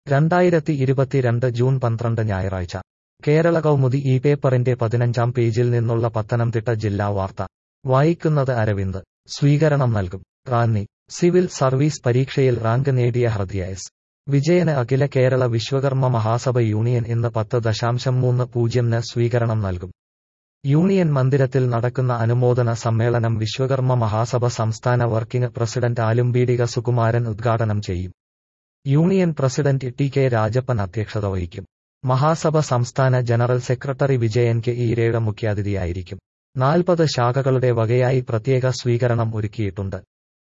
രണ്ടായിരത്തി ഇരുപത്തിരണ്ട് ജൂൺ പന്ത്രണ്ട് ഞായറാഴ്ച കേരള കൗമുദി ഈ പേപ്പറിന്റെ പതിനഞ്ചാം പേജിൽ നിന്നുള്ള പത്തനംതിട്ട ജില്ലാ വാർത്ത വായിക്കുന്നത് അരവിന്ദ് സ്വീകരണം നൽകും റാന്നി സിവിൽ സർവീസ് പരീക്ഷയിൽ റാങ്ക് നേടിയ ഹൃദയ എസ് വിജയന് അഖില കേരള വിശ്വകർമ്മ മഹാസഭ യൂണിയൻ ഇന്ന് പത്ത് ദശാംശം മൂന്ന് പൂജ്യംന് സ്വീകരണം നൽകും യൂണിയൻ മന്ദിരത്തിൽ നടക്കുന്ന അനുമോദന സമ്മേളനം വിശ്വകർമ്മ മഹാസഭ സംസ്ഥാന വർക്കിംഗ് പ്രസിഡന്റ് ആലുംബീഡിക സുകുമാരൻ ഉദ്ഘാടനം ചെയ്യും union president T K Rajappan അധ്യക്ഷത വഹിക്കും മഹാസഭ സംസ്ഥാന ജനറൽ സെക്രട്ടറി വിജയൻ കെ ഈരയുടെ മുഖ്യാതിഥിയായിരിക്കും നാൽപ്പത് ശാഖകളുടെ വകയായി പ്രത്യേക സ്വീകരണം ഒരുക്കിയിട്ടുണ്ട്